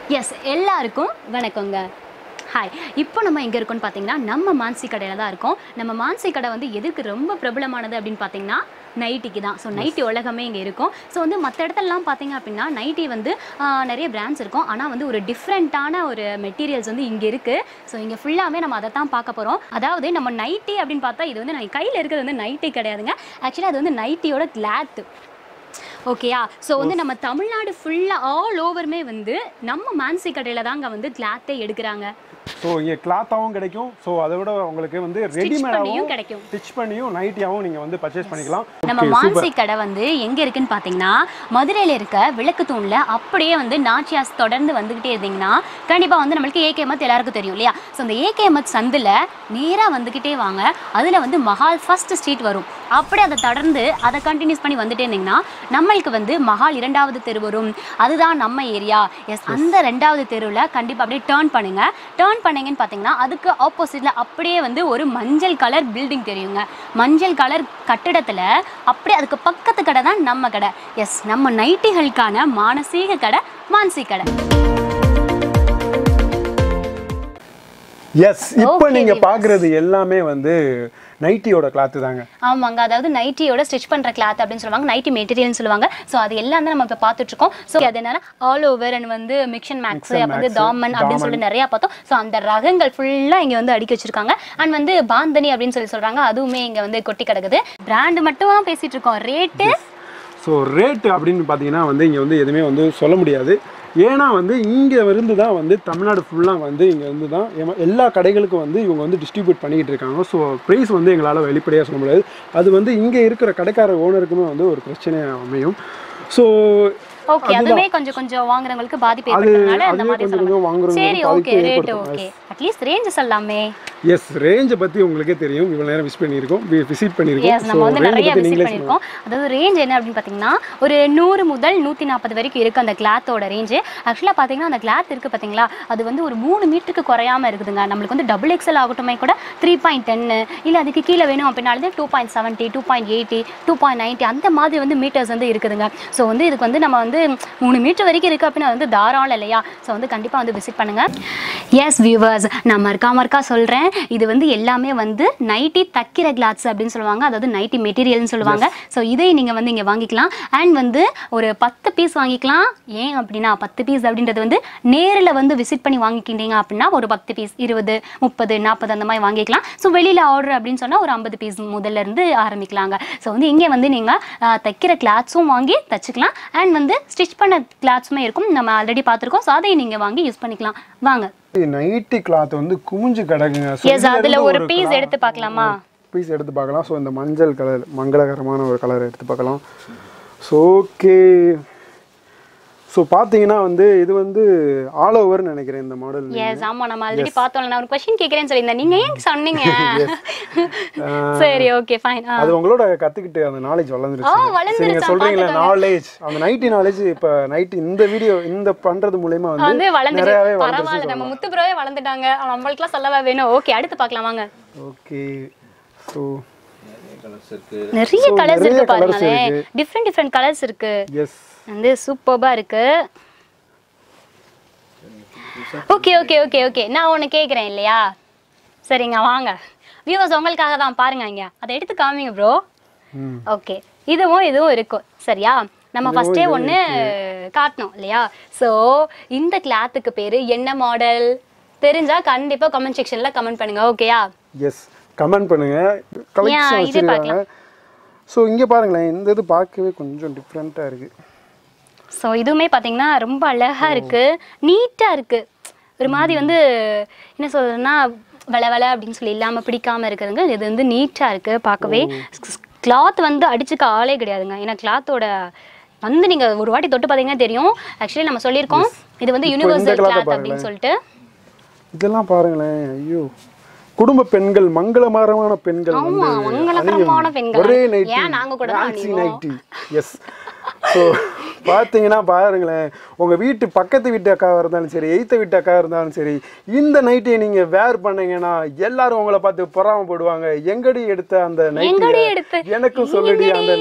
S எல்லாருக்கும் வணக்கங்க hi இப்போ நம்ம எங்கே இருக்கோம்னு பார்த்தீங்கன்னா நம்ம மான்சி கடையில் தான் இருக்கோம் நம்ம மான்சி கடை வந்து எதுக்கு ரொம்ப பிரபலமானது அப்படின்னு பார்த்தீங்கன்னா நைட்டிக்கு தான் ஸோ நைட்டி உலகமே இங்கே இருக்கும் ஸோ வந்து மற்ற இடத்துலலாம் பார்த்தீங்க அப்படின்னா நைட்டி வந்து ஆஹ், நிறைய பிராண்ட்ஸ் இருக்கும் ஆனால் வந்து ஒரு டிஃப்ரெண்ட்டான ஒரு மெட்டீரியல்ஸ் வந்து இங்கே இருக்குது ஸோ இங்கே ஃபுல்லாகவே நம்ம அதை தான் பார்க்க போகிறோம் அதாவது நம்ம நைட்டி அப்படின்னு பார்த்தா இது வந்து நான் கையில் இருக்கிறது வந்து நைட்டி கிடையாதுங்க ஆக்சுவலி அது வந்து நைட்டியோட கிளாத்து ஓகேயா ஸோ வந்து நம்ம தமிழ்நாடு ஃபுல்லாக ஆல் ஓவருமே வந்து நம்ம மான்சி கடையில் தாங்க வந்து கிளாத்தே எடுக்கிறாங்க ஸோ இங்கே கிளாத்தாகவும் கிடைக்கும் ஸோ அதை விட உங்களுக்கு வந்து பண்ணியும் ரெடிமேடாகவும் கிடைக்கும். ஸ்டிச் பண்ணியும் நைட்டியாகவும் நீங்கள் வந்து பர்ச்சேஸ் பண்ணிக்கலாம் நம்ம மான்சி கடை வந்து எங்கே இருக்குன்னு பார்த்தீங்கன்னா மதுரையில் இருக்க விளக்கு தூணில் அப்படியே வந்து நாச்சியாஸ் தொடர்ந்து வந்துக்கிட்டே இருந்தீங்கன்னா கண்டிப்பாக வந்து நம்மளுக்கு ஏகேமத் எல்லாருக்கும் தெரியும் இல்லையா ஸோ அந்த ஏகேமத் சந்தில் நேராக வந்துக்கிட்டே வாங்க அதில் வந்து மஹால் ஃபர்ஸ்ட் ஸ்ட்ரீட் வரும் அப்படியே அதை தொடர்ந்து அதை கண்டினியூஸ் பண்ணி வந்துட்டே இருந்தீங்கன்னா நம்மளுக்கு வந்து மஹால் இரண்டாவது தெரு வரும் அதுதான் நம்ம ஏரியா எஸ் அந்த ரெண்டாவது தெருவில் கண்டிப்பாக அப்படியே டேர்ன் பண்ணுங்க டேர்ன் பண்ணீங்கன்னு பார்த்தீங்கன்னா அதுக்கு ஆப்போசிட்டில் அப்படியே வந்து ஒரு மஞ்சள் கலர் பில்டிங் தெரியுங்க மஞ்சள் கலர் கட்டிடத்தில் அப்படியே அதுக்கு பக்கத்து கடை தான் நம்ம கடை எஸ் நம்ம நைட்டிகளுக்கான மானசீக கடை மான்சி கடை எஸ் இப்போ Okay, நீங்கள் viewers. பார்க்குறது எல்லாமே வந்து நைட்டியோட கிளாத்து தாங்க ஆமாங்க அதாவது நைட்டியோட ஸ்டிச் பண்ணுற கிளாத் அப்படின்னு சொல்லுவாங்க நைட்டி மெட்டீரியல்னு சொல்லுவாங்க ஸோ அது எல்லாம் தான் நம்ம இப்போ பார்த்துட்டு இருக்கோம் ஸோ அது என்னன்னா ஆல் ஓவர் அண்ட் வந்து மிக்சன் மேக்ஸ் Mix and அப்புறம் வந்து Max, தாமன் அப்படின்னு சொல்லிட்டு நிறையா பார்த்தோம் ஸோ அந்த ரகங்கள் ஃபுல்லாக இங்கே வந்து அடுக்கி வச்சிருக்காங்க அண்ட் வந்து பாந்தனி அப்படின்னு சொல்லி சொல்கிறாங்க அதுவுமே இங்கே வந்து கொட்டி கிடக்குது பிராண்டு மட்டும் பேசிட்டு இருக்கோம் ரேட்டு ஸோ ரேட்டு அப்படின்னு பார்த்தீங்கன்னா வந்து இங்கே வந்து எதுவுமே வந்து சொல்ல முடியாது ஏன்னா வந்து இங்கே இருந்து தான் வந்து தமிழ்நாடு ஃபுல்லாக வந்து இங்கே வந்து தான் எம- எல்லா கடைகளுக்கும் வந்து இவங்க வந்து டிஸ்ட்ரிபியூட் பண்ணிக்கிட்டு இருக்காங்க ஸோ ப்ரைஸ் வந்து எங்களால் வெளிப்படையாக சொல்ல முடியாது அது வந்து இங்கே இருக்கிற கடைக்கார ஓனருக்குமே வந்து ஒரு பிரச்சனையாக அமையும் ஸோ ஓகே அதுவுமே கொஞ்சம் கொஞ்சம் வாங்குறவங்களுக்கு பாதிப்பு அது ஏற்படுறதுனால அந்த அதுவே மாதிரி கொஞ்சம் கொஞ்சம் சொல்லலாம் வாங்குறவங்களுக்கு சரி ஓகே பாதிப்பு ரேட்டு ஏற்படுத்தும். ஓகே அட்லீஸ்ட் ரேஞ்சு சொல்லலாமே எஸ் ரேஞ்சை பற்றி உங்களுக்கே தெரியும் இவ்வளோ நேரம் விசிட் பண்ணியிருக்கோம் விசிட் பண்ணியிருக்கோம் எஸ் நம்ம வந்து range நிறைய பத்தி விசிட் நீங்களே பண்ணியிருக்கோம் அதாவது ரேஞ்ச் என்ன அப்படின்னு பார்த்தீங்கன்னா ஒரு நூறு முதல் நூற்றி நாற்பது வரைக்கும் இருக்குது அந்த கிளாத்தோட ரேஞ்சு ஆக்சுவலாக பார்த்தீங்கன்னா அந்த கிளாத் இருக்குது பார்த்தீங்களா அது வந்து ஒரு மூணு மீட்டருக்கு குறையாம இருக்குதுங்க நம்மளுக்கு வந்து டபுள் எக்ஸல் ஆகட்டுமே கூட த்ரீ பாயிண்ட் டென்னு இல்லை அதுக்கு கீழே வேணும் அப்படின்னாலும் two point seventy two point eighty two point ninety அந்த மாதிரி வந்து மீட்டர்ஸ் வந்து இருக்குதுங்க ஸோ வந்து இதுக்கு வந்து நம்ம வந்து மூணு மீட்டர் வரைக்கும் இருக்குது அப்படின்னா வந்து தாராளம் இல்லையா ஸோ வந்து கண்டிப்பாக வந்து விசிட் பண்ணுங்க எஸ் வியூவர்ஸ் நான் மறுக்கா மறுக்கா சொல்கிறேன் இது வந்து எல்லாமே வந்து நைட்டி தக்கிற கிளாத்ஸ் அப்படின்னு சொல்லுவாங்க அதாவது நைட்டி மெட்டீரியல்னு சொல்லுவாங்க ஸோ இதை நீங்கள் வந்து இங்கே வாங்கிக்கலாம் அண்ட் வந்து ஒரு பத்து பீஸ் வாங்கிக்கலாம் ஏன் அப்படின்னா பத்து பீஸ் அப்படின்றது வந்து நேரில் வந்து விசிட் பண்ணி வாங்கிக்கிட்டீங்க அப்படின்னா ஒரு பத்து பீஸ் இருபது முப்பது நாற்பது அந்த மாதிரி வாங்கிக்கலாம் ஸோ வெளியில் ஆர்டர் அப்படின்னு சொன்னால் ஒரு ஐம்பது பீஸ் முதல்ல இருந்து ஆரம்பிக்கலாங்க ஸோ வந்து இங்கே வந்து நீங்கள் தைக்கிற கிளாத்ஸும் வாங்கி தச்சுக்கலாம் அண்ட் வந்து ஸ்டிச் பண்ண கிளாத்ஸுமே இருக்கும் நம்ம ஆல்ரெடி பார்த்துருக்கோம் ஸோ அதையும் நீங்கள் வாங்கி யூஸ் பண்ணிக்கலாம் வாங்க நைட்டி கிளாத் வந்து குமிஞ்சு கிடக்குங்க So, எஸ் இதுல அதில் இருந்து ஒரு பீஸ் எடுத்து பார்க்கலாமா பீஸ் எடுத்து பார்க்கலாம் ஸோ இந்த மஞ்சள் கலர் மங்களகரமான ஒரு கலர் எடுத்து பார்க்கலாம் ஸோ ஓகே ஸோ பார்த்தீங்கன்னா வந்து இது வந்து ஆல் ஓவர்னு நினைக்கிறேன் இந்த மாடல் எஸ் ஆமா நம்ம ஆல்ரெடி பார்த்தோம்ல நான் ஒரு கொஸ்டின் கேட்குறேன்னு சொல்லியிருந்தேன் நீங்க ஏன் சொன்னீங்க சரி ஓகே ஃபைன் அது உங்களோட கத்துக்கிட்டு அந்த நாலேஜ் ஓ, வளர்ந்துருச்சு சரி, வளர்ந்துருச்சா? நீங்க சொல்றீங்களா நாலேஜ் அந்த நைட்டி நாலேஜ் இப்போ நைட் இந்த வீடியோ இந்த பண்றது மூலயமா வந்து வந்து வளர்ந்துட்டு நிறையவே பரவாயில்ல வளர்ந்துருச்சு நம்ம முத்து ப்ரோவே வளர்ந்துட்டாங்க நம்மளுக்குலாம் சொல்லவா வேணும் ஓகே அடுத்து பார்க்கலாம் வாங்க ஓகே ஸோ நிறைய So, கலர்ஸ் நிறைய இருக்கு colours பாருங்களேன் இருக்கு. டிஃப்ரெண்ட் டிஃப்ரெண்ட் கலர்ஸ் இருக்கு எஸ் வந்து சூப்பர்பா இருக்கு ஓகே ஓகே ஓகே ஓகே நான் ஒன்று கேட்குறேன் இல்லையா சரிங்க வாங்க வியூவர்ஸ் உங்களுக்காக தான் பாருங்க இங்க அதை எடுத்து காமிங்க ப்ரோ ம் ஓகே இதுவும் இதுவும் இருக்கும் சரியா நம்ம ஃபர்ஸ்டே ஒன்று காட்டணும் இல்லையா ஸோ இந்த கிளாத்துக்கு பேர் என்ன மாடல் தெரிஞ்சா கண்டிப்பாக கமெண்ட் செக்ஷனில் கமெண்ட் பண்ணுங்க ஓகேயா எஸ் கமெண்ட் பண்ணுங்க கலெக்ஷன் இதே வச்சிருக்காங்க ஸோ இங்கே பாருங்களேன் இந்த இது பார்க்கவே கொஞ்சம் டிஃப்ரெண்ட்டாக இருக்கு ஸோ இதுவுமே பார்த்தீங்கன்னா ரொம்ப அழகாக இருக்கு நீட்டாக இருக்கு ஒரு மாதிரி வந்து என்ன சொல்றதுன்னா வெள வெள அப்படின்னு சொல்லி இல்லாமல் பிடிக்காம இருக்குதுங்க இது வந்து நீட்டாக இருக்கு பார்க்கவே கிளாத் வந்து அடிச்சுக்க ஆளே கிடையாதுங்க ஏன்னா கிளாத்தோட வந்து நீங்க ஒரு வாட்டி தொட்டு பார்த்தீங்கன்னா தெரியும் ஆக்சுவலி நம்ம சொல்லியிருக்கோம் இது வந்து இப்போ இந்த யூனிவர்சல் cloth-அ கிளாத் அப்படின்னு சொல்லிட்டு இதெல்லாம் பாருங்களேன் ஐயோ குடும்ப பெண்கள் மங்களகரமான பெண்கள் ஆமா, வந்து மங்களகரமான அணியும் பெண்கள். ஒரே நைட்டி ஏன் நாங்க கூட தான் நான்சி அணிவோம். நைட்டி எஸ் ஸோ பார்த்தீங்கன்னா பாருங்களேன் உங்க வீட்டு பக்கத்து வீட்டு அக்காவாக இருந்தாலும் சரி எய்த்த வீட்டு அக்கா இருந்தாலும் சரி இந்த நைட்டியை நீங்க வேர் பண்ணீங்கன்னா எல்லாரும் உங்களை பார்த்து பொறாமப்படுவாங்க எங்கடி எடுத்த அந்த எங்கடி நைட்டி எடுத்த? எனக்கும் சொல்லுடி அந்த ந-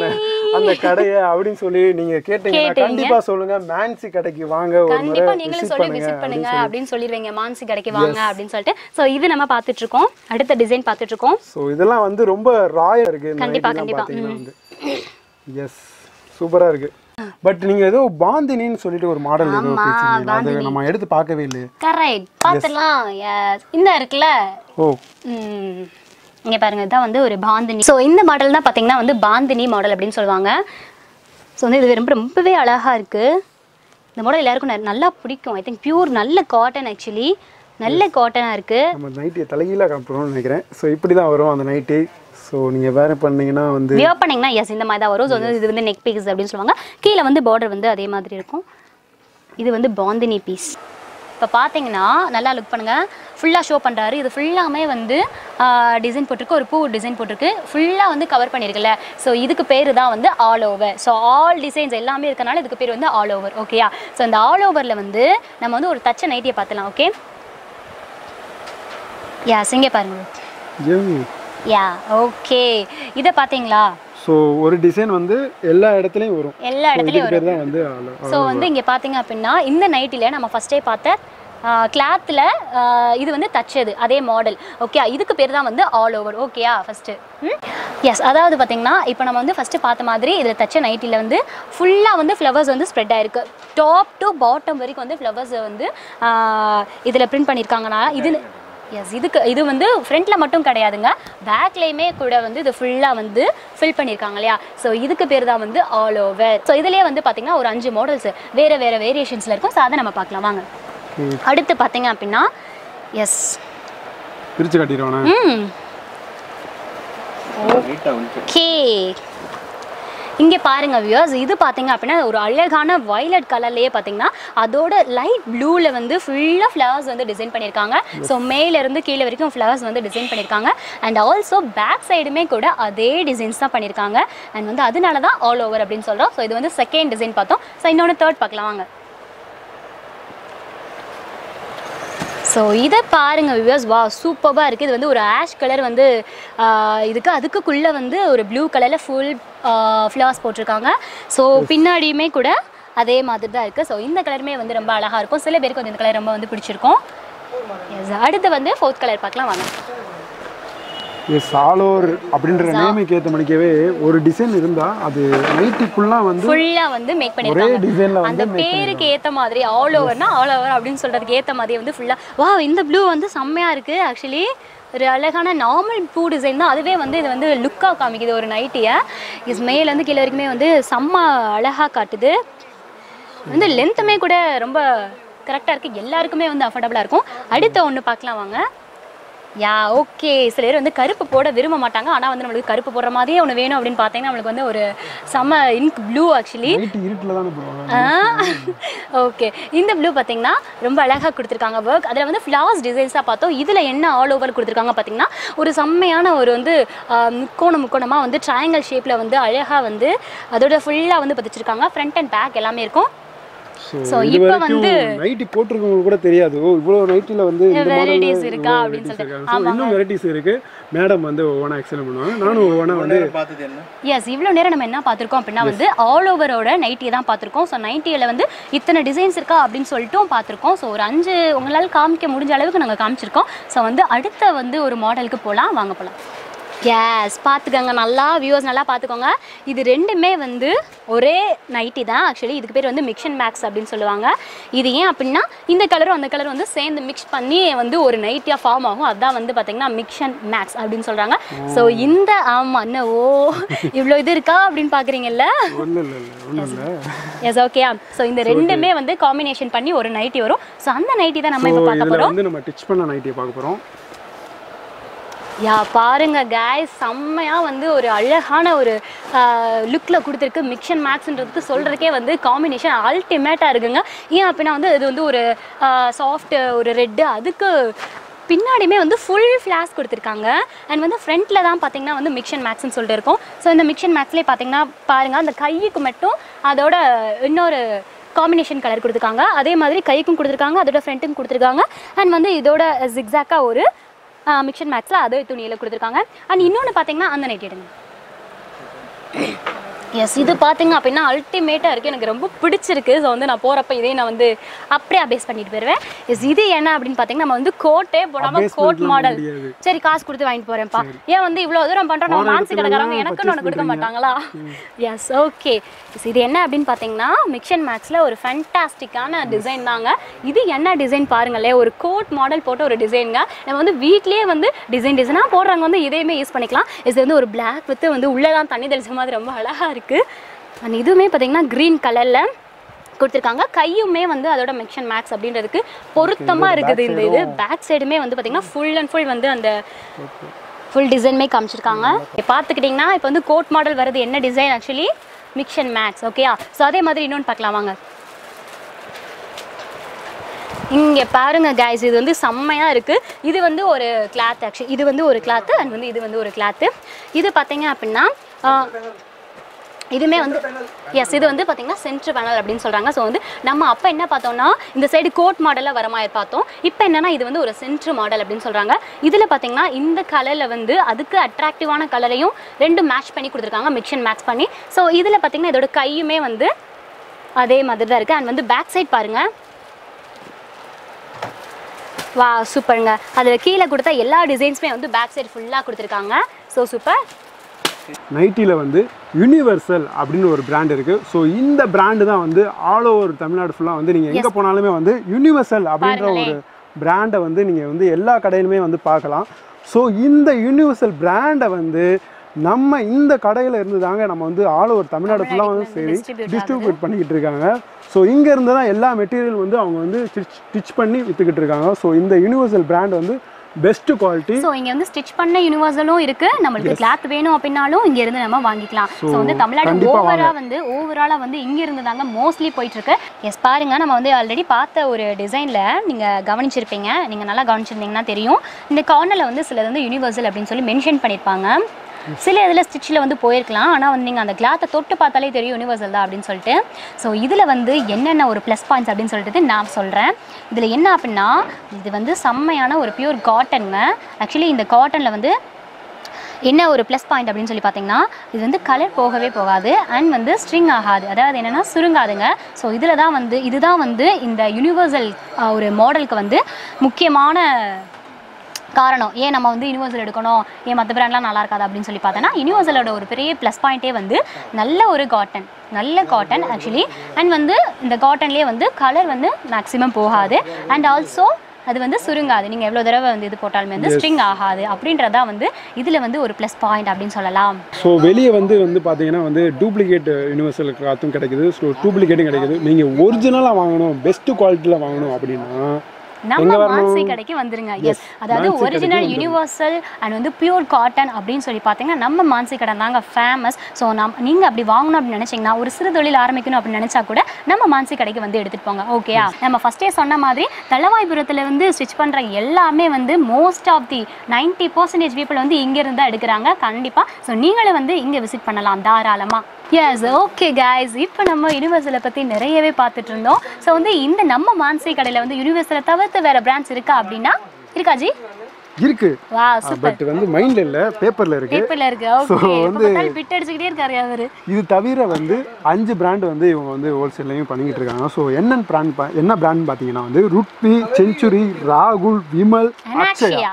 அந்த கடையை அப்படின்னு சொல்லி நீங்க கேட்டீங்கன்னா கேட்டீங்க. கண்டிப்பா சொல்லுங்க மேன்சி கடைக்கு வாங்க ஒரு முறை கண்டிப்பா நீங்களும் விசிட் சொல்லி பண்ணுங்க விசிட் பண்ணுங்க அப்படின்னு சொல்லிடுவீங்க மான்சி கடைக்கு வாங்க அப்படின்னு சொல்லிட்டு சோ இது நம்ம பார்த்துட்டு இருக்கோம் அடுத்த டிசைன் பார்த்துட்டு இருக்கோம் ஸோ இதெல்லாம் வந்து ரொம்ப ராயா இருக்கு இந்த கண்டிப்பா, நைட்டிலாம் கண்டிப்பா. பார்த்தீங்கன்னா வந்து எஸ் சூப்பரா இருக்கு பட் நீங்க ஏதோ பாந்தினின்னு சொல்லிட்டு ஒரு மாடல் ஏதோ பேசுறீங்க அதை நம்ம எடுத்து பார்க்கவே இல்லையே கரெக்ட் பார்த்துலாம் Yes. இந்த இருக்குல்ல ஓ ம். இங்க பாருங்க இதுதான் வந்து ஒரு பாந்தினி ஸோ இந்த மாடல் தான் பார்த்தீங்கன்னா வந்து பாந்தினி மாடல் அப்படின்னு சொல்லுவாங்க ஸோ வந்து இது ரொம்ப ரொம்பவே அழகா இருக்கு இந்த மாடல் எல்லாருக்கும் ந- நல்லா பிடிக்கும் ஐ திங்க் பியூர் நல்ல காட்டன் ஆக்சுவலி நல்ல காட்டனாக இருக்கு நம்ம நைட்டியை தலைகீழாக காப்புறோம்னு நினைக்கிறேன் ஸோ இப்படி தான் வரும் அந்த நைட்டி ஸோ நீங்கள் வேற பண்ணீங்கன்னா வந்து வியர் பண்ணிங்கன்னா எஸ் இந்த மாதிரி தான் வரும் ஸோ வந்து இது வந்து நெக் பீஸ் அப்படின்னு சொல்லுவாங்க கீழே வந்து பார்டர் வந்து அதே மாதிரி இருக்கும் இது வந்து பாந்தினி பீஸ் இப்போ பார்த்தீங்கன்னா நல்லா லுக் பண்ணுங்க ஃபுல்லாக ஷோ பண்ணுறாரு இது ஃபுல்லாமே வந்து டிசைன் போட்டிருக்கு ஒரு பூ டிசைன் போட்டிருக்கு ஃபுல்லாக வந்து கவர் பண்ணியிருக்குல்ல ஸோ இதுக்கு பேர் தான் வந்து all over so all designs எல்லாமே இருக்கனால இதுக்கு பேர் வந்து ஆல் ஓவர் ஓகேயா ஸோ இந்த ஆல் ஓவரில் வந்து நம்ம வந்து ஒரு தச்ச நைட்டியை பார்த்துலாம் ஓகே யா இங்கே பாருங்க யா ஓகே இதை பார்த்தீங்களா ஸோ ஒரு டிசைன் வந்து எல்லா இடத்துலையும் வரும் எல்லா இடத்துலையும் இதுக்கு பேர் தான் வந்து all- ஸோ வந்து இங்கே பார்த்தீங்க அப்படின்னா இந்த நைட்டில் நம்ம ஃபஸ்ட்டே பார்த்த கிளாத்தில் இது வந்து தச்சது அதே மாடல் ஓகே இதுக்கு பேர் தான் வந்து ஆல் ஓவர் ஓகேயா ஃபஸ்ட்டு எஸ் அதாவது பார்த்தீங்கன்னா இப்போ நம்ம வந்து ஃபஸ்ட்டு பார்த்த மாதிரி இதில் தச்ச நைட்டியில் வந்து ஃபுல்லாக வந்து ஃப்ளவர்ஸ் வந்து ஸ்ப்ரெட் ஆயிருக்கு டாப் டு பாட்டம் வரைக்கும் வந்து ஃப்ளவர்ஸ் வந்து இதில் பிரிண்ட் பண்ணியிருக்காங்கன்னா இது எஸ் இதுக்கு இது வந்து ஃப்ரண்ட்டில் மட்டும் கிடையாதுங்க பேக்லேயுமே கூட வந்து இது ஃபுல்லாக வந்து ஃபில் பண்ணியிருக்காங்க இல்லையா ஸோ இதுக்கு பேர் தான் வந்து ஆல் ஓவர் ஸோ இதுலேயே வந்து பார்த்தீங்கன்னா ஒரு அஞ்சு மாடல்ஸ் வேறு வேறு வேரியேஷன்ஸில் இருக்கும் ஸோ அதை நம்ம பார்க்கலாம் வாங்க Okay. அடுத்து பார்த்தீங்க அப்படின்னா எஸ் பிரித்து காட்டிடுவானே ம் ஓகே இங்கே பாருங்க வியூஸ் இது பார்த்தீங்க அப்படின்னா ஒரு அழகான வயலட் கலர்லேயே பார்த்தீங்கன்னா அதோட லைட் ப்ளூவில் வந்து ஃபுல்லாக ஃப்ளவர்ஸ் வந்து டிசைன் பண்ணியிருக்காங்க ஸோ மேலேருந்து கீழே வரைக்கும் ஃப்ளவர்ஸ் வந்து டிசைன் பண்ணியிருக்காங்க அண்ட் ஆல்சோ பேக் சைடுமே கூட அதே டிசைன்ஸ் தான் பண்ணியிருக்காங்க அண்ட் வந்து அதனால தான் ஆல் ஓவர் அப்படின்னு சொல்கிறோம் ஸோ இது வந்து செகண்ட் டிசைன் பார்த்தோம் ஸோ இன்னொன்று தேர்ட் பார்க்கலாம் வாங்க ஸோ இதை பாருங்க வியூவர்ஸ் வா சூப்பராக இருக்குது இது வந்து ஒரு ஆஷ் கலர் வந்து ஆஹ், இதுக்கு அதுக்குள்ளே வந்து ஒரு ப்ளூ கலரில் ஃபுல் ஃப்ளவர்ஸ் போட்டிருக்காங்க ஸோ பின்னாடியுமே கூட அதே மாதிரி தான் இருக்குது ஸோ இந்த கலருமே வந்து ரொம்ப அழகாக இருக்கும் சில பேருக்கு வந்து இந்த கலர் ரொம்ப வந்து பிடிச்சிருக்கும் Yes, அடுத்து வந்து ஃபோர்த் கலர் பார்க்கலாம் வாங்க எஸ் ஆல் ஓவர் அப்படின்ற நேமுக்கு ஏற்ற மணிக்கவே ஒரு டிசைன் இருந்தால் அது நைட்டி ஃபுல்லாக வந்து ஃபுல்லாக வந்து மேக் ஒரே பண்ணியிருக்காங்க டிசைனில் அந்த வந்து பேருக்கு ஏற்ற மாதிரி ஆல் ஓவர்னா ஆல் ஓவர் அப்படின்னு சொல்கிறதுக்கு ஏற்ற மாதிரி வந்து ஃபுல்லாக வா இந்த ப்ளூ வந்து செம்மையாக இருக்குது ஆக்சுவலி ஒரு அழகான நார்மல் பூ டிசைன் தான் அதுவே வந்து இது வந்து லுக்காக காமிக்குது ஒரு நைட்டியை இஸ் மேலேருந்து கீழே வரைக்குமே வந்து செம்ம அழகாக காட்டுது வந்து லென்த்துமே கூட ரொம்ப கரெக்டாக இருக்குது எல்லாருக்குமே வந்து அஃபோர்டபுளாக இருக்கும் அடுத்த ஒன்று பார்க்கலாம் வாங்க யா ஓகே சில பேர் வந்து கருப்பு போட விரும்ப மாட்டாங்க ஆனால் வந்து நம்மளுக்கு கருப்பு போடுற மாதிரியே ஒன்று வேணும் அப்படின்னு பார்த்தீங்கன்னா நம்மளுக்கு வந்து ஒரு செம்ம இங்க் ப்ளூ ஆக்சுவலி நைட்டி இருட்டில் தானே போடுவாங்க ஓகே இந்த ப்ளூ பார்த்தீங்கன்னா ரொம்ப அழகாக கொடுத்துருக்காங்க ஒர்க் அதில் வந்து ஃப்ளவர்ஸ் டிசைன்ஸாக பார்த்தோம் இதில் என்ன ஆல் ஓவர் கொடுத்துருக்காங்க பார்த்தீங்கன்னா ஒரு செம்மையான ஒரு வந்து ஆஹ், முக்கோணம் முக்கோணமாக வந்து ட்ரையாங்கல் ஷேப்பில் வந்து அழகாக வந்து அதோட ஃபுல்லாக வந்து பதிச்சிருக்காங்க ஃப்ரண்ட் அண்ட் பேக் எல்லாமே இருக்கும் ஸோ So, இது இப்ப வரைக்கும் வந்து நைட்டி போட்டிருக்கவங்களுக்கு கூட தெரியாது ஓ இவ்வளோ நைட்டியில் வந்து இந்த Varieties மாடல் இருக்கா அப்படின்னு சொல்லிட்டு. ஸோ இன்னும் வெரைட்டிஸ் இருக்கு மேடம் வந்து ஒவ்வொன்றா எக்ஸ்பிளைன் பண்ணுவாங்க நானும் ஒவ்வொன்றா வந்து பார்த்தது என்ன எஸ் இவ்வளோ நேரம் நம்ம என்ன பார்த்துருக்கோம் அப்படின்னா வந்து ஆல் ஓவரோட நைட்டி தான் பார்த்துருக்கோம் ஸோ நைட்டியில் வந்து இத்தனை டிசைன்ஸ் இருக்கா அப்படின்னு சொல்லிட்டும் பார்த்துருக்கோம் ஸோ ஒரு அஞ்சு உங்களால் காமிக்க முடிஞ்ச அளவுக்கு நாங்கள் காமிச்சிருக்கோம் ஸோ வந்து அடுத்த வந்து ஒரு மாடலுக்கு போகலாம் வாங்க போகலாம் எஸ் பார்த்துக்கோங்க நல்லா வியூவர்ஸ் நல்லா பார்த்துக்கோங்க இது ரெண்டுமே வந்து ஒரே நைட்டி தான் ஆக்சுவலி இதுக்கு பேர் வந்து மிக்ஷன் மேக்ஸ் அப்படின்னு சொல்லுவாங்க இது ஏன் அப்படின்னா இந்த கலரும் அந்த கலர் வந்து சேர்ந்து மிக்ஸ் பண்ணி வந்து ஒரு நைட்டியாக ஃபார்ம் ஆகும் அதுதான் வந்து பார்த்தீங்கன்னா மிக்ஷன் மேக்ஸ் அப்படின்னு சொல்கிறாங்க ஸோ இந்த ஆமாம் என்ன ஓ இவ்வளோ இது இருக்கா அப்படின்னு பார்க்குறீங்கல்ல ஒன்றும் இல்லை இல்லை ஒன்றும் இல்லை எஸ் ஓகேயா ஸோ இந்த ரெண்டுமே வந்து காம்பினேஷன் பண்ணி ஒரு நைட்டி வரும் ஸோ அந்த நைட்டி தான் நம்ம ஸோ இப்போ பார்க்க இதில் போகிறோம் வந்து நம்ம டிச் பண்ண நைட்டியை பார்க்க போகிறோம் யா பாருங்க guys செம்மையா வந்து ஒரு அழகான ஒரு லுக்கில் கொடுத்துருக்கு மிக்சன் மேக்ஸ்ன்றதுக்கு சொல்கிறதுக்கே வந்து காம்பினேஷன் அல்டிமேட்டாக இருக்குங்க ஏன் அப்படின்னா வந்து இது வந்து ஒரு சாஃப்ட் ஒரு ரெட்டு அதுக்கு பின்னாடியுமே வந்து ஃபுல் ஃப்ளாஸ் கொடுத்துருக்காங்க அண்ட் வந்து ஃப்ரண்ட்டில் தான் பார்த்தீங்கன்னா வந்து மிக்சன் மேக்ஸ்னு சொல்லிட்டு இருக்கோம் ஸோ இந்த மிக்சன் மேக்ஸ்லேயே பார்த்தீங்கன்னா பாருங்கள் அந்த கைக்கு மட்டும் அதோட இன்னொரு காம்பினேஷன் கலர் கொடுத்துருக்காங்க அதே மாதிரி கைக்கும் கொடுத்துருக்காங்க அதோட ஃப்ரண்ட்டுக்கும் கொடுத்துருக்காங்க அண்ட் வந்து இதோட ஜிக்ஸாக்காக ஒரு மிக்சன் மேக்ஸில் அதே துணியில் கொடுத்துருக்காங்க அண்ட் இன்னொன்று பார்த்தீங்கன்னா அந்த நைட் எடுங்க எஸ் இது பார்த்தீங்க அப்படின்னா அல்டிமேட்டாக இருக்குது எனக்கு ரொம்ப பிடிச்சிருக்கு ஸோ வந்து நான் போகிறப்ப இதே நான் வந்து அப்படியே அபேஸ் பண்ணிட்டு போயிடுவேன் எஸ் இது என்ன அப்படின்னு பார்த்தீங்கன்னா நம்ம வந்து கோட்டே போடாமல் Abase கோட் பண்ணலாம் மாடல் முடியாது. சரி காசு கொடுத்து வாங்கிட்டு போகிறேன்ப்பா ஏன் வந்து இவ்வளோ தூரம் பண்ணுறோம் நம்ம போற மான்சி கடைக்காரங்க இடத்துலலாம் எனக்குன்னு ஒன்று purchase கொடுக்க பண்றீங்க. மாட்டாங்களா எஸ் ஓகே இது என்ன அப்படின்னு பார்த்தீங்கன்னா மிக்சன் மேக்ஸில் ஒரு ஃபேண்டாஸ்டிக்கான டிசைன் தாங்க இது என்ன டிசைன் பாருங்களேன் ஒரு கோட் மாடல் போட்ட ஒரு டிசைனுங்க நம்ம வந்து வீட்லயே வந்து டிசைன் டிசைனாக போடுறவங்க வந்து இதையுமே யூஸ் பண்ணிக்கலாம் இது வந்து ஒரு பிளாக் வித் வந்து உள்ளதான் தண்ணி தெளிச்ச மாதிரி ரொம்ப அழகாக இருக்குது அண்ட் இதுவுமே பார்த்தீங்கன்னா க்ரீன் கலரில் கொடுத்துருக்காங்க கையுமே வந்து அதோட மிக்சன் மேக்ஸ் அப்படின்றதுக்கு பொருத்தமாக இருக்குது இந்த இது பேக் சைடுமே வந்து பார்த்தீங்கன்னா ஃபுல் அண்ட் ஃபுல் வந்து அந்த ஃபுல் டிசைனுமே காமிச்சிருக்காங்க பார்த்துக்கிட்டிங்கன்னா இப்போ வந்து கோட் மாடல் வருது என்ன டிசைன் ஆக்சுவலி மிக்சன் மேக்ஸ் ஓகேயா ஸோ அதே மாதிரி இன்னொன்று பார்க்கலாம் வாங்க இங்கே பாருங்க கைஸ் இது வந்து செம்மையாக இருக்குது இது வந்து ஒரு கிளாத் ஆக்சுவலி இது வந்து ஒரு கிளாத்து அண்ட் வந்து இது வந்து ஒரு கிளாத்து இது பார்த்தீங்க அப்படின்னா ஆ, இதுவுமே வந்து எஸ் இது வந்து பார்த்தீங்கன்னா சென்ட்ரு பேனல் அப்படின்னு சொல்கிறாங்க ஸோ வந்து நம்ம அப்போ என்ன பார்த்தோம்னா இந்த சைடு கோட் மாடலில் வர மாதிரி பார்த்தோம் இப்போ என்னன்னா இது வந்து ஒரு சென்ட்ரு மாடல் அப்படின்னு சொல்கிறாங்க இதில் பார்த்தீங்கன்னா இந்த கலரில் வந்து அதுக்கு அட்ராக்டிவான கலரையும் ரெண்டும் மேட்ச் பண்ணி கொடுத்துருக்காங்க மிக்சன் மேட்ச் பண்ணி ஸோ இதில் பார்த்தீங்கன்னா இதோட கையுமே வந்து அதே மாதிரி தான் இருக்குது அண்ட் வந்து பேக் சைட் பாருங்கள் வா சூப்பருங்க அதில் கீழே கொடுத்த எல்லா டிசைன்ஸுமே வந்து பேக் சைடு ஃபுல்லாக கொடுத்துருக்காங்க ஸோ சூப்பர் நைட்டியில் வந்து யூனிவர்சல் அப்படின்னு ஒரு பிராண்ட் இருக்குது ஸோ இந்த பிராண்டு தான் வந்து ஆல் ஓவர் தமிழ்நாடு ஃபுல்லாக வந்து நீங்கள் எங்கே போனாலுமே வந்து யூனிவர்சல் அப்படின்ற ஒரு பிராண்டை வந்து நீங்கள் வந்து எல்லா கடையிலுமே வந்து பார்க்கலாம் ஸோ இந்த யூனிவர்சல் பிராண்டை வந்து நம்ம இந்த கடையில் இருந்து தாங்க நம்ம வந்து ஆல் ஓவர் தமிழ்நாடு ஃபுல்லாக வந்து சரி distribute டிஸ்ட்ரிபியூட் பண்ணிக்கிட்டு இருக்காங்க ஸோ இங்கே இருந்து தான் எல்லா மெட்டீரியல் வந்து அவங்க வந்து ஸ்டிச் ஸ்டிச் பண்ணி விற்றுக்கிட்டு இருக்காங்க ஸோ இந்த யூனிவர்சல் பிராண்ட் வந்து பெஸ்ட் குவாலிட்டி ஸோ இங்கே வந்து ஸ்டிச் பண்ண யூனிவர்சலும் இருக்கு நம்மளுக்கு கிளாத் வேணும் அப்படின்னாலும் இங்க இருந்து நம்ம வாங்கிக்கலாம் ஸோ வந்து தமிழ்நாடு கண்டிப்பா ஓவரா வந்து ஓவராலா வந்து இங்க இருந்து தாங்க மோஸ்ட்லி போயிட்டு இருக்கு எஸ் பாருங்க நம்ம வந்து ஆல்ரெடி பார்த்த ஒரு டிசைன்ல நீங்க கவனிச்சிருப்பீங்க நீங்க நல்லா கவனிச்சிருந்தீங்கன்னா தெரியும் இந்த கார்னர்ல வந்து சிலது வந்து யூனிவர்சல் அப்படின்னு சொல்லி மென்ஷன் பண்ணியிருப்பாங்க சில இதில் ஸ்டிச்சில் வந்து போயிருக்கலாம் ஆனால் வந்து நீங்கள் அந்த கிளாத்தை தொட்டு பார்த்தாலே தெரியும் யூனிவர்சல் தான் அப்படின்னு சொல்லிட்டு ஸோ இதில் வந்து என்னென்ன ஒரு ப்ளஸ் பாயிண்ட்ஸ் அப்படின்னு சொல்லிட்டு நான் சொல்கிறேன் இதில் என்ன அப்படின்னா இது வந்து செம்மையான ஒரு பியூர் காட்டனுங்க ஆக்சுவலி இந்த காட்டனில் வந்து என்ன ஒரு ப்ளஸ் பாயிண்ட் அப்படின்னு சொல்லி பார்த்தீங்கன்னா இது வந்து கலர் போகவே போகாது அண்ட் வந்து ஸ்ட்ரிங் ஆகாது அதாவது என்னென்னா சுருங்காதுங்க ஸோ இதில் தான் வந்து இதுதான் வந்து இந்த யூனிவர்சல் ஒரு மாடலுக்கு வந்து முக்கியமான காரணம் ஏன் நம்ம வந்து யூனிவர்சல் எடுக்கணும் ஏன் மற்ற பிராண்ட்லாம் நல்லா இருக்காது அப்படின்னு சொல்லி பார்த்தோன்னா யூனிவர்சலோட ஒரு பெரிய ப்ளஸ் பாயிண்ட்டே வந்து நல்ல ஒரு காட்டன் நல்ல காட்டன் ஆக்சுவலி அண்ட் வந்து இந்த காட்டன்லேயே வந்து கலர் வந்து மேக்ஸிமம் போகாது அண்ட் ஆல்சோ அது வந்து சுருங்காது நீங்கள் எவ்வளோ தடவை வந்து இது போட்டாலுமே வந்து ஸ்ட்ரிங் ஆகாது அப்படின்றதா வந்து இதில் வந்து ஒரு ப்ளஸ் பாயிண்ட் அப்படின்னு சொல்லலாம் ஸோ வெளியே வந்து வந்து பார்த்தீங்கன்னா வந்து டூப்ளிகேட் யூனிவர்சல் காத்தும் கிடைக்குது ஸோ டூப்ளிகேட்டும் கிடைக்குது நீங்கள் ஒரிஜினலாக வாங்கணும் பெஸ்ட் குவாலிட்டியில் வாங்கணும் அப்படின்னா நம்ம மான்சி கடைக்கு வந்துருங்க எஸ் அதாவது மான்சி ஒரிஜினல் யூனிவர்சல் அண்ட் வந்து பியூர் காட்டன் அப்படின்னு சொல்லி பார்த்தீங்கன்னா நம்ம மான்சி கடை தாங்க ஃபேமஸ் ஸோ நம் நீங்கள் அப்படி வாங்கணும் அப்படின்னு நினச்சிங்கன்னா ஒரு சிறு தொழில் ஆரம்பிக்கணும் அப்படின்னு நினச்சா கூட நம்ம மான்சி கடைக்கு வந்து எடுத்துகிட்டு போங்க ஓகேயா நம்ம ஃபஸ்ட்டே சொன்ன மாதிரி தலவாய்புரத்தில் வந்து ஸ்டிச் பண்ணுற எல்லாமே வந்து most of the ninety percentage people வந்து இங்கேருந்து தான் எடுக்கிறாங்க கண்டிப்பாக ஸோ நீங்களும் வந்து இங்கே விசிட் பண்ணலாம் தாராளமாக எஸ் ஓகே guys இப்போ நம்ம யூனிவர்சலை பற்றி நிறையவே பார்த்துட்டு இருந்தோம் ஸோ வந்து இந்த நம்ம மான்சி கடையில் வந்து யூனிவர்சலை தவிர்த்து வேற பிராண்ட்ஸ் இருக்கா அப்படின்னா இருக்கா ஜி இருக்கு வா சூப்பர் பட் வந்து மைண்டில் இல்லை பேப்பரில் இருக்கு பேப்பர்ல இருக்கு ஓகே இப்போ பார்த்தாலும் பிட் அடிச்சுக்கிட்டே இருக்காரு அவரு இது தவிர வந்து அஞ்சு பிராண்ட் வந்து இவங்க வந்து ஹோல்சேல்லையும் பண்ணிக்கிட்டு இருக்காங்க ஸோ என்ன பிராண்ட் என்ன பிராண்ட் பார்த்தீங்கன்னா வந்து ருட்பி செஞ்சுரி ராகுல் விமல் அனாக்ஷியா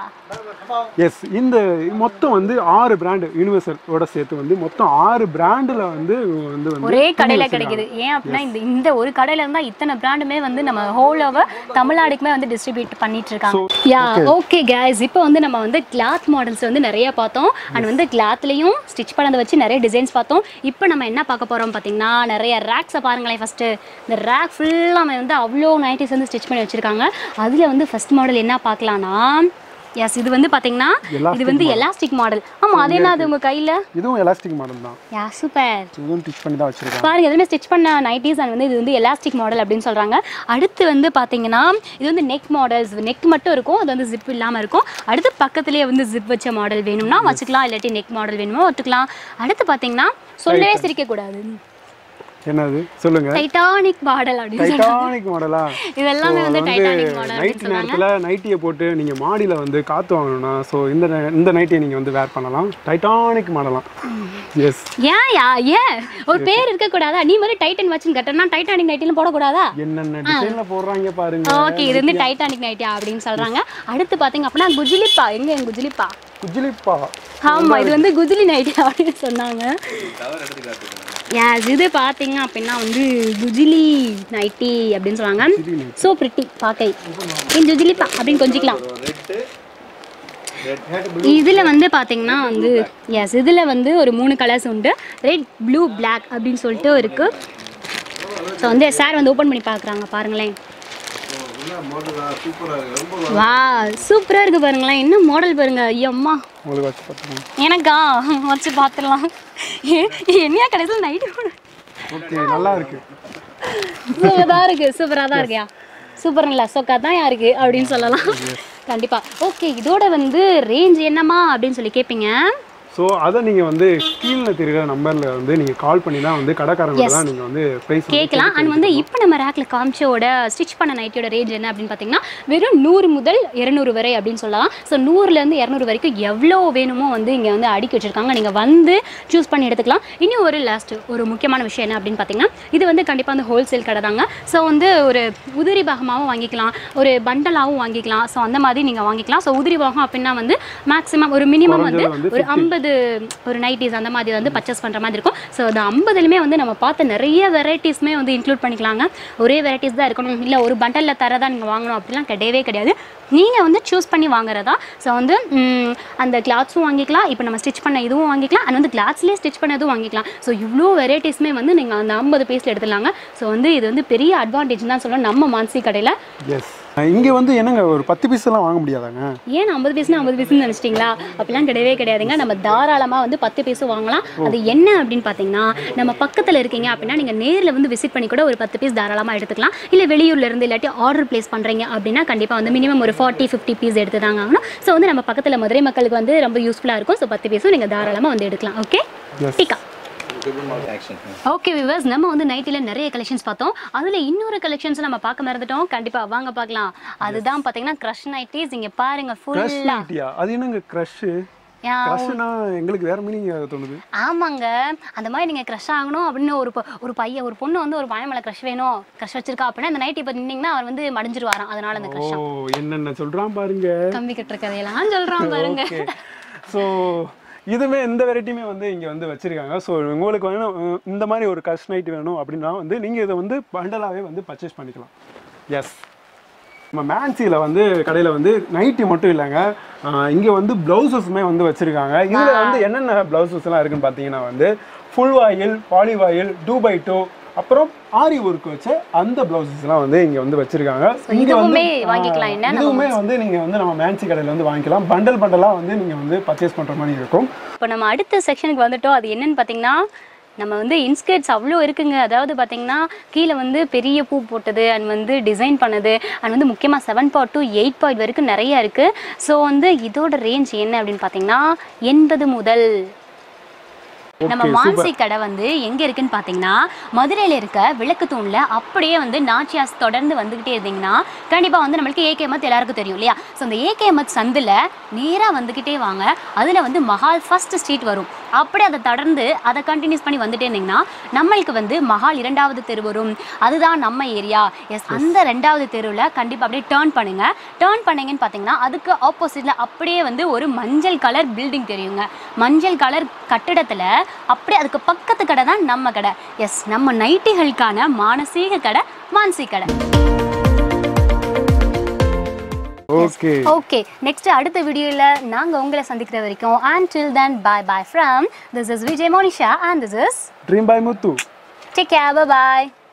எஸ் இந்த மொத்தம் வந்து ஆறு பிராண்டு யூனிவர்சலோட சேர்த்து வந்து மொத்தம் ஆறு பிராண்டில் வந்து இவங்க வந்து வந்து ஒரே கடையில கிடைக்குது ஏன் அப்படின்னா இந்த இந்த ஒரு கடையில இருந்தா இத்தனை பிராண்டுமே வந்து நம்ம ஹோல் ஓவர் தமிழ்நாடுக்குமே வந்து டிஸ்ட்ரிபியூட் பண்ணிட்டு இருக்காங்க யா ஓகே guys இப்போ வந்து நம்ம வந்து கிளாத் மாடல்ஸ் வந்து நிறைய பார்த்தோம் அண்ட் வந்து கிளாத்லயும் ஸ்டிச் பண்ணதை வச்சு நிறைய டிசைன்ஸ் பார்த்தோம் இப்போ நம்ம என்ன பார்க்க போறோம் பார்த்தீங்கன்னா நிறைய ரேக்ஸை பாருங்களேன் ஃபர்ஸ்ட் இந்த ரேக் ஃபுல்லாக வந்து அவ்வளோ நைட்டிஸ் வந்து ஸ்டிச் பண்ணி வச்சிருக்காங்க அதுல வந்து ஃபர்ஸ்ட் மாடல் என்ன பார்க்கலாம்னா எஸ் இது வந்து பாத்தீங்கன்னா இது வந்து எலாஸ்டிக் மாடல் ஆமா அது என்ன அது உங்க கையில இதுவும் எலாஸ்டிக் மாடல் தான் யா சூப்பர் இதுவும் ஸ்டிச் பண்ணி தான் வச்சிருக்காங்க பாருங்க எதுவுமே ஸ்டிச் பண்ண நைட்டிஸ் அண்ட் வந்து இது வந்து எலாஸ்டிக் மாடல் அப்படின்னு சொல்றாங்க அடுத்து வந்து பாத்தீங்கன்னா இது வந்து நெக் மாடல்ஸ் நெக் மட்டும் இருக்கும் அது வந்து ஜிப் இல்லாம இருக்கும் அடுத்து பக்கத்துலயே வந்து ஜிப் வச்ச மாடல் வேணும்னா வச்சுக்கலாம் இல்லாட்டி நெக் மாடல் வேணுமோ வச்சுக்கலாம் அடுத்து பாத்தீங்கன்னா சொல்லவே சிரிக்க கூடாது என்னது சொல்லுங்க டைட்டானிக் மாடல் அப்படின்னு சொல்றாங்க. டைட்டானிக் மாடலா இது எல்லாமே வந்து டைட்டானிக் மாடல் நைட் நேரத்தில் நைட்டியை போட்டு நீங்கள் மாடியில் வந்து காற்று வாங்கணும்னா ஸோ இந்த நை- இந்த நைட்டியை நீங்கள் வந்து வேர் பண்ணலாம் டைட்டானிக் மாடலாம் எஸ் ஏன் யா ஏன் ஒரு பேர் இருக்க கூடாதா நீ மாதிரி டைட்டன் வச்சுன்னு கட்டனா டைட்டானிக் நைட்டிலும் போடக்கூடாதா என்னென்ன டிசைனில் போடுறாங்க பாருங்க ஓகே இது வந்து டைட்டானிக் நைட்டியா அப்படின்னு சொல்றாங்க அடுத்து பாத்தீங்க அப்படின்னா குஜிலிப்பா எங்க எங்க குஜிலிப்பா குஜிலிப்பா ஆமா இது வந்து குஜிலி நைட்டி அப்படின்னு சொன்னாங்க Yes, இது பாத்தீங்க அப்படின்னா வந்து குஜிலி நைட்டி அப்படின்னு சொல்றாங்க சோ பிரிட்டி பாக்கை இந்த குஜிலிப்பா அப்படின்னு கொஞ்சிக்கலாம் இதுல வந்து பாத்தீங்கன்னா வந்து எஸ் இதுல வந்து ஒரு மூணு கலர்ஸ் உண்டு ரெட் ப்ளூ Black அப்படின்னு சொல்லிட்டு இருக்கு ஸோ வந்து சார் வந்து ஓப்பன் பண்ணி பார்க்குறாங்க பாருங்களேன் வா சூப்பரா இருக்கு பாருங்களேன் என்ன மாடல் பாருங்க ஐயோ அம்மா உங்களுக்கு வச்சு பார்த்துக்கோங்க எனக்கா வச்சு பார்த்துடலாம் என்னையா கடைசியில் நைட்டு ஓகே நல்லா இருக்கு சூப்பராக இருக்கு சூப்பராக தான் இருக்கியா சூப்பருங்களா சொக்கா தான் யாருக்கு அப்படின்னு சொல்லலாம் கண்டிப்பா ஓகே இதோட வந்து ரேஞ்ச் என்னம்மா அப்படின்னு சொல்லி கேட்பீங்க ஸோ அதை நீங்கள் வந்து கீழே தெரிகிற நம்பரில் வந்து நீங்கள் கால் பண்ணி தான் வந்து கடைக்காரங்க தான் நீங்கள் வந்து ப்ரைஸ் கேட்கலாம் அண்ட் வந்து இப்போ நம்ம ரேக்கில் காமிச்சோட ஸ்டிச் பண்ண நைட்டியோட ரேஞ்ச் என்ன அப்படின்னு பார்த்தீங்கன்னா வெறும் நூறு முதல் இரநூறு வரை அப்படின்னு சொல்லலாம் ஸோ நூறுலேருந்து இரநூறு வரைக்கும் எவ்வளோ வேணுமோ வந்து இங்கே வந்து அடுக்கி வச்சிருக்காங்க நீங்கள் வந்து சூஸ் பண்ணி எடுத்துக்கலாம் இன்னும் ஒரு லாஸ்ட் ஒரு முக்கியமான விஷயம் என்ன அப்படின்னு பார்த்தீங்கன்னா இது வந்து கண்டிப்பாக வந்து ஹோல்சேல் கடை தாங்க ஸோ வந்து ஒரு உதிரி பாகமாகவும் வாங்கிக்கலாம் ஒரு பண்டலாகவும் வாங்கிக்கலாம் ஸோ அந்த மாதிரி நீங்கள் வாங்கிக்கலாம் ஸோ உதிரி பாகம் அப்படின்னா வந்து மேக்ஸிமம் ஒரு மினிமம் வந்து குறைஞ்சது வந்து ஒரு ஐம்பது ஒரு நைட்டிஸ் அந்த மாதிரி வந்து பர்ச்சேஸ் பண்ணுற மாதிரி இருக்கும் ஸோ அந்த ஐம்பதுலையுமே வந்து நம்ம பார்த்த நிறைய வெரைட்டிஸ்மே வந்து இன்க்ளூட் பண்ணிக்கலாங்க ஒரே வெரைட்டிஸ் தான் இருக்கணும் இல்லை ஒரு பண்டலில் தரதா நீங்கள் வாங்கணும் அப்படிலாம் கிடையவே கிடையாது நீங்கள் வந்து சூஸ் பண்ணி வாங்குறதா ஸோ வந்து ம், அந்த கிளாத்ஸும் வாங்கிக்கலாம் இப்போ நம்ம ஸ்டிச் பண்ண இதுவும் வாங்கிக்கலாம் அண்ட் வந்து கிளாத்ஸ்லேயே ஸ்டிச் பண்ணதும் வாங்கிக்கலாம் ஸோ இவ்வளோ வெரைட்டிஸ்மே வந்து நீங்கள் அந்த ஐம்பது பீஸில் எடுத்துடலாங்க ஸோ வந்து இது வந்து பெரிய அட்வான்டேஜ் தான் சொல்லணும் நம்ம மான்சி கடையில் எஸ் இங்கே வந்து என்னங்க ஒரு பத்து பீஸ் எல்லாம் வாங்க முடியாதாங்க ஏன் ஐம்பது பீஸ்னா ஐம்பது பீஸ்னு நினச்சிட்டிங்களா அப்படிலாம் கிடையவே கிடையாதுங்க நம்ம தாராளமாக வந்து பத்து பீஸும் வாங்கலாம் அது என்ன அப்படின்னு பார்த்தீங்கன்னா நம்ம பக்கத்தில் இருக்கீங்க அப்படின்னா நீங்கள் நேரில் வந்து விசிட் பண்ணி கூட ஒரு பத்து பீஸ் தாராளமாக எடுத்துக்கலாம் இல்லை வெளியூர்ல இருந்து இல்லாட்டி ஆர்டர் ப்ளேஸ் பண்ணுறீங்க அப்படின்னா கண்டிப்பாக வந்து மினிமம் ஒரு ஃபார்ட்டி ஃபிஃப்டி பீஸ் எடுத்து தாங்க ஆகணும் ஸோ வந்து நம்ம பக்கத்தில் மதுரை மக்களுக்கு வந்து ரொம்ப யூஸ்ஃபுல்லாக இருக்கும் ஸோ பத்து பீஸும் நீங்கள் தாராளமாக வந்து எடுக்கலாம் ஓகே எஸ் டிக்கா ஓகே விவர்ஸ் நம்ம வந்து நைட்டில் நிறைய கலெக்ஷன்ஸ் பார்த்தோம் அதில் இன்னொரு கலெக்ஷன்ஸ் நம்ம பார்க்க மறந்துட்டோம் கண்டிப்பாக வாங்க பார்க்கலாம் அதுதான் பார்த்தீங்கன்னா க்ரஷ் நைட்டிஸ் இங்கே பாருங்க க்ரஷ் ஃபுல்லாக நைட்டியா அது என்னங்க க்ரஷ்ஷு க்ரஷ்னா எங்களுக்கு வேற மீனிங் தோணுது ஆமாங்க அந்த மாதிரி நீங்கள் க்ரஷ் ஆகணும் அப்படின்னு ஒரு பொ- ஒரு பையன் ஒரு பொண்ணு வந்து ஒரு பையன் மேலே க்ரஷ் வேணும் க்ரஷ் வச்சிருக்கா அப்படின்னா இந்த நைட் இப்போ நின்னீங்கன்னா அவர் வந்து மடிஞ்சிருவாராம் அதனால அந்த ஓ க்ரஷ் என்னென்ன சொல்றான் பாருங்க கம்பி கட்டுற கதையெல்லாம் சொல்கிறான் பாருங்க ஓகே ஸோ இதுமே இந்த வெரைட்டியுமே வந்து இங்கே வந்து வச்சிருக்காங்க ஸோ உங்களுக்கு வேணும் அஹ், இந்த மாதிரி ஒரு கஷ் நைட் வேணும் அப்படின்னா வந்து நீங்கள் இதை வந்து பண்டலாகவே வந்து பர்ச்சேஸ் பண்ணிக்கலாம் எஸ் நம்ம மேன்சியில் வந்து கடையில் வந்து நைட்டி மட்டும் இல்லைங்க இங்கே வந்து ப்ளவுசஸுமே வந்து வச்சுருக்காங்க இதில் வந்து என்னென்ன ப்ளவுசஸ்லாம் இருக்குன்னு பார்த்தீங்கன்னா வந்து ஃபுல் வாயில் பாலி வாயில் டூ பை டூ அப்புறம் ஆரி ஒர்க் வச்ச அந்த ப்ளவுசஸ்லாம் வந்து இங்கே வந்து வச்சுருக்காங்க இங்கே வந்து இதுவுமே வாங்கிக்கலாம் என்ன நம்ம இதுவுமே வந்து நீங்கள் வந்து நம்ம மேன்சி கடையில் வந்து வாங்கிக்கலாம் பண்டல் பண்டலாக வந்து நீங்கள் வந்து பர்ச்சேஸ் பண்ணுற மாதிரி இருக்கும் இப்போ நம்ம அடுத்த செக்ஷனுக்கு வந்துட்டோம் அது என்னன்னு பார்த்தீங்கன்னா நம்ம வந்து இன்ஸ்கர்ட்ஸ் அவ்வளோ இருக்குங்க அதாவது பார்த்தீங்கன்னா கீழே வந்து பெரிய பூ போட்டது அண்ட் வந்து டிசைன் பண்ணது அண்ட் வந்து முக்கியமாக seven point two eight point வரைக்கும் நிறைய இருக்குது ஸோ வந்து இதோட ரேஞ்ச் என்ன அப்படின்னு பார்த்தீங்கன்னா எண்பது முதல் நம்ம மான்சி கடை வந்து எங்க இருக்குன்னு பாத்தீங்கன்னா மதுரையில இருக்க விளக்கு தூண்ல அப்படியே வந்து நாச்சியாஸ் தொடர்ந்து வந்துகிட்டே இருந்தீங்கன்னா கண்டிப்பா வந்து நம்மளுக்கு ஏகேமத் எல்லாருக்கும் தெரியும் இல்லையா ஸோ அந்த ஏகேமத் சந்துல நேரா வந்துகிட்டே வாங்க அதுல வந்து மஹால் ஃபர்ஸ்ட் ஸ்ட்ரீட் வரும் அப்படியே அதை தொடர்ந்து அதை கண்டினியூஸ் பண்ணி வந்துட்டே இருந்தீங்கன்னா நம்மளுக்கு வந்து மஹால் இரண்டாவது தெரு வரும் அதுதான் நம்ம ஏரியா எஸ் அந்த ரெண்டாவது தெருவில் கண்டிப்பாக அப்படியே டேர்ன் பண்ணுங்க டேர்ன் பண்ணீங்கன்னு பார்த்தீங்கன்னா அதுக்கு ஆப்போசிட்ல அப்படியே வந்து ஒரு மஞ்சள் கலர் பில்டிங் தெரியுங்க மஞ்சள் கலர் கட்டிடத்தில் அப்படியே அதுக்கு பக்கத்து கடை தான் நம்ம கடை எஸ் நம்ம நைட்டிகளுக்கான மானசீக கடை மான்சி கடை ஓகே ஓகே நெக்ஸ்ட் அடுத்த வீடியோவில் நாங்கள் உங்களை சந்திக்கிற வரைக்கும் and till then bye bye from this is Vijay Monisha and this is dream by Muthu take care bye